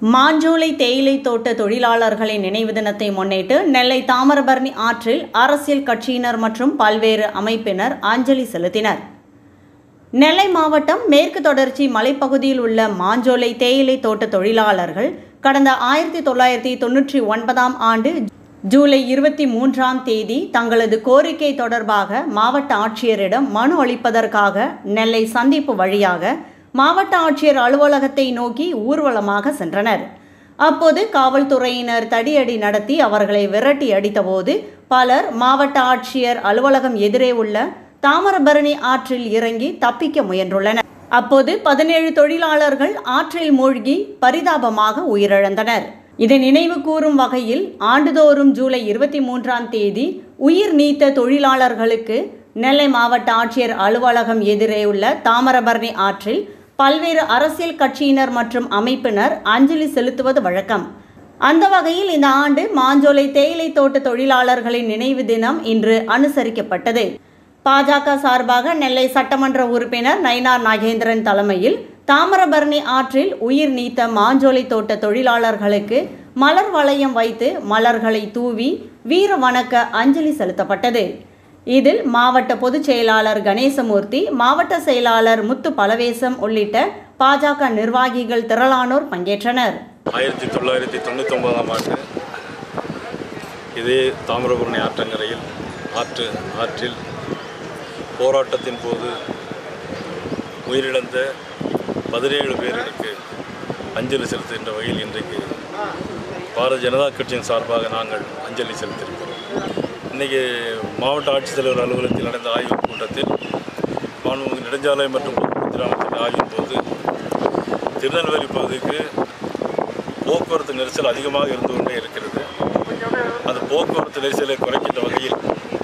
மாஞ்சோலை தேயிலை தோட்ட தொழிலாளர்களின் நினைவு தினத்தை முன்னிட்டு நெல்லை தாமிரபரணி ஆற்றில் அரசியல் கட்சியினர் மற்றும் பல்வேறு அமைப்பினர் அஞ்சலி செலுத்தினர் நெல்லை மாவட்டம் மேற்கு தொடர்ச்சி மலைப்பகுதியில் உள்ள மாஞ்சோலை தேயிலை தோட்ட தொழிலாளர்கள் கடந்த ஆயிரத்தி தொள்ளாயிரத்தி தொன்னூற்றி ஒன்பதாம் ஆண்டு ஜூலை இருபத்தி மூன்றாம் தேதி தங்களது கோரிக்கை தொடர்பாக மாவட்ட ஆட்சியரிடம் மனு அளிப்பதற்காக நெல்லை சந்திப்பு வழியாக மாவட்ட ஆட்சியர் அலுவலகத்தை நோக்கி ஊர்வலமாக சென்றனர் அப்போது காவல்துறையினர் தடியடி நடத்தி அவர்களை விரட்டி அடித்தபோது பலர் மாவட்ட ஆட்சியர் அலுவலகம் எதிரே உள்ள தாமிரபரணி ஆற்றில் இறங்கி தப்பிக்க முயன்றுள்ளனர் அப்போது பதினேழு தொழிலாளர்கள் ஆற்றில் மூழ்கி பரிதாபமாக உயிரிழந்தனர் இதை நினைவு கூறும் வகையில் ஆண்டுதோறும் ஜூலை இருபத்தி மூன்றாம் தேதி உயிர் நீத்த தொழிலாளர்களுக்கு நெல்லை மாவட்ட ஆட்சியர் அலுவலகம் எதிரே உள்ள தாமிரபரணி ஆற்றில் பல்வேறு அரசியல் கட்சியினர் மற்றும் அமைப்பினர் அஞ்சலி செலுத்துவது வழக்கம் அந்த வகையில் இந்த ஆண்டு மாஞ்சோலை தேயிலை தோட்ட தொழிலாளர்களின் நினைவு தினம் இன்று அனுசரிக்கப்பட்டது பாஜக சார்பாக நெல்லை சட்டமன்ற உறுப்பினர் நயினார் நாகேந்திரன் தலைமையில் தாமிரபரணி ஆற்றில் உயிர் நீத்த மாஞ்சோலை தோட்ட தொழிலாளர்களுக்கு மலர் வளையம் வைத்து மலர்களை தூவி வீர வணக்க அஞ்சலி செலுத்தப்பட்டது இதில் மாவட்ட பொதுச் செயலாளர் கணேசமூர்த்தி மாவட்ட செயலாளர் முத்து பலவேசம் உள்ளிட்ட பாஜக நிர்வாகிகள் திரளானோர் பங்கேற்றனர் ஆயிரத்தி தொள்ளாயிரத்தி தொண்ணூற்றி ஒன்பதாம் ஆண்டு இதே தாமிரபரணி ஆற்றங்கரையில் ஆற்று ஆற்றில் போராட்டத்தின் போது உயிரிழந்த பதினேழு பேர்களுக்கு அஞ்சலி செலுத்துகின்ற வகையில் இன்றைக்கு பாரதிய ஜனதா கட்சியின் சார்பாக நாங்கள் அஞ்சலி செலுத்தியிருக்கிறோம் இன்றைக்கி மாவட்ட ஆட்சித்தலைவர் அலுவலகத்தில் நடந்த ஆய்வுக் கூட்டத்தில் மாண்புமிகு நெடுஞ்சாலை மற்றும் போக்குவரத்து அமைச்சர் ஆய்வின் போது திருநெல்வேலி பகுதிக்கு போக்குவரத்து நெரிசல் அதிகமாக இருந்து கொண்டே இருக்கிறது அந்த போக்குவரத்து நெரிசலை குறைக்கின்ற வகையில்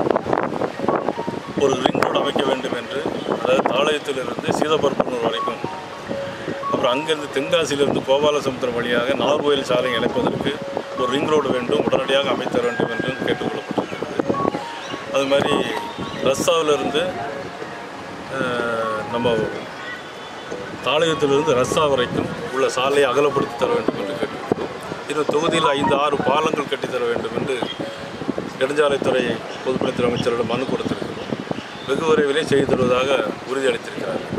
ஒரு ரிங் ரோடு அமைக்க வேண்டும் என்று அதாவது தாளையத்திலிருந்து சீதப்பரப்பனூர் வரைக்கும் அப்புறம் அங்கிருந்து தென்காசியிலிருந்து கோபாலசமுத்திரம் வழியாக நாகர்கோயில் சாலை இணைப்பதற்கு ஒரு ரிங் ரோடு வேண்டும் உடனடியாக அமைத்தர வேண்டும் என்றும் கேட்டுக்கொள்ளப்பட்டிருக்கிறது அது மாதிரி ரஸ்ஸாவிலிருந்து அஹ், நம்ம தாளையத்திலிருந்து ரஸ்ஸா வரைக்கும் உள்ள சாலையை அகலப்படுத்தி தர வேண்டும் என்று கேட்டிருக்கிறோம் இந்த தொகுதியில் ஐந்து ஆறு பாலங்கள் கட்டித்தர வேண்டும் என்று நெடுஞ்சாலைத்துறை பொதுப்பணித்துறை அமைச்சரிடம் மனு கொடுத்திருக்கிறோம் வெகு விரைவிலே செய்து தருவதாக உறுதியளித்திருக்கிறார்